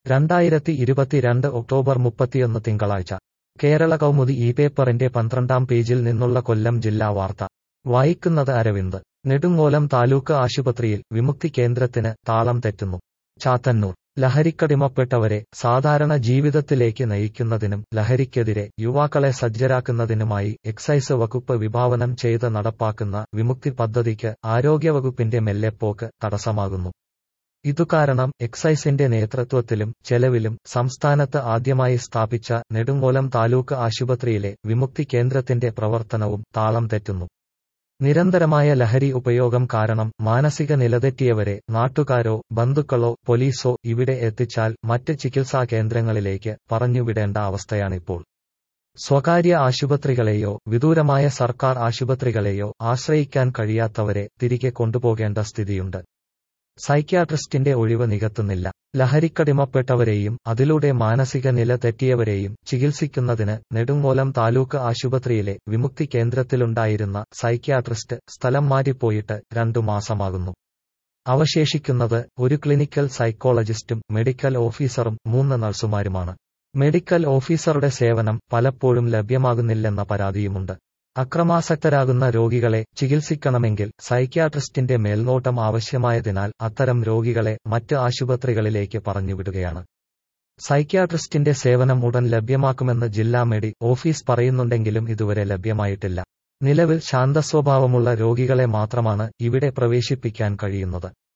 രണ്ടായിരത്തി ഇരുപത്തിരണ്ട് ഒക്ടോബർ മുപ്പത്തിയൊന്ന് തിങ്കളാഴ്ച കേരള കൗമുദി ഈ പേപ്പറിന്റെ പന്ത്രണ്ടാം പേജിൽ നിന്നുള്ള കൊല്ലം ജില്ലാ വാർത്ത വായിക്കുന്നത് അരവിന്ദ് നെടുങ്ങോലം താലൂക്ക് ആശുപത്രിയിൽ വിമുക്തി കേന്ദ്രത്തിന് താളം തെറ്റുന്നു ചാത്തന്നൂർ ലഹരിക്കടിമപ്പെട്ടവരെ സാധാരണ ജീവിതത്തിലേക്ക് നയിക്കുന്നതിനും ലഹരിക്കെതിരെ യുവാക്കളെ സജ്ജരാക്കുന്നതിനുമായി എക്സൈസ് വകുപ്പ് വിഭാവനം ചെയ്ത് നടപ്പാക്കുന്ന വിമുക്തി പദ്ധതിക്ക് ആരോഗ്യവകുപ്പിന്റെ മെല്ലെപ്പോക്ക് തടസ്സമാകുന്നു ഇതുകാരണം എക്സൈസിന്റെ നേതൃത്വത്തിലും ചെലവിലും സംസ്ഥാനത്ത് ആദ്യമായി സ്ഥാപിച്ച നെടുങ്ങോലം താലൂക്ക് ആശുപത്രിയിലെ വിമുക്തി കേന്ദ്രത്തിന്റെ പ്രവർത്തനവും താളം തെറ്റുന്നു നിരന്തരമായ ലഹരി ഉപയോഗം കാരണം മാനസിക നിലതെറ്റിയവരെ നാട്ടുകാരോ ബന്ധുക്കളോ പോലീസോ ഇവിടെ എത്തിച്ചാൽ മറ്റ് ചികിത്സാ കേന്ദ്രങ്ങളിലേക്ക് പറഞ്ഞുവിടേണ്ട അവസ്ഥയാണിപ്പോൾ സ്വകാര്യ ആശുപത്രികളെയോ വിദൂരമായ സർക്കാർ ആശുപത്രികളെയോ ആശ്രയിക്കാൻ കഴിയാത്തവരെ തിരികെ കൊണ്ടുപോകേണ്ട സ്ഥിതിയുണ്ട് സൈക്യാട്രിസ്റ്റിന്റെ ഒഴിവ് നികത്തുന്നില്ല ലഹരിക്കടിമപ്പെട്ടവരെയും അതിലൂടെ മാനസിക നില തെറ്റിയവരെയും ചികിത്സിക്കുന്നതിന് നെടുങ്ങോലം താലൂക്ക് ആശുപത്രിയിലെ വിമുക്തി കേന്ദ്രത്തിലുണ്ടായിരുന്ന സൈക്യാട്രിസ്റ്റ് സ്ഥലം മാറ്റിപ്പോയിട്ട് രണ്ടു മാസമാകുന്നു അവശേഷിക്കുന്നത് ഒരു ക്ലിനിക്കൽ സൈക്കോളജിസ്റ്റും മെഡിക്കൽ ഓഫീസറും മൂന്ന് നഴ്സുമാരുമാണ് മെഡിക്കൽ ഓഫീസറുടെ സേവനം പലപ്പോഴും ലഭ്യമാകുന്നില്ലെന്ന പരാതിയുമുണ്ട് അക്രമാസക്തരാകുന്ന രോഗികളെ ചികിത്സിക്കണമെങ്കിൽ സൈക്യാട്രിസ്റ്റിന്റെ മേൽനോട്ടം ആവശ്യമായതിനാൽ അത്തരം രോഗികളെ മറ്റ് ആശുപത്രികളിലേക്ക് പറഞ്ഞുവിടുകയാണ് സൈക്യാട്രിസ്റ്റിന്റെ സേവനം ഉടൻ ലഭ്യമാക്കുമെന്ന് ജില്ലാ മെഡി ഓഫീസ് പറയുന്നുണ്ടെങ്കിലും ഇതുവരെ ലഭ്യമായിട്ടില്ല നിലവിൽ ശാന്തസ്വഭാവമുള്ള രോഗികളെ മാത്രമാണ് ഇവിടെ പ്രവേശിപ്പിക്കാൻ കഴിയുന്നത്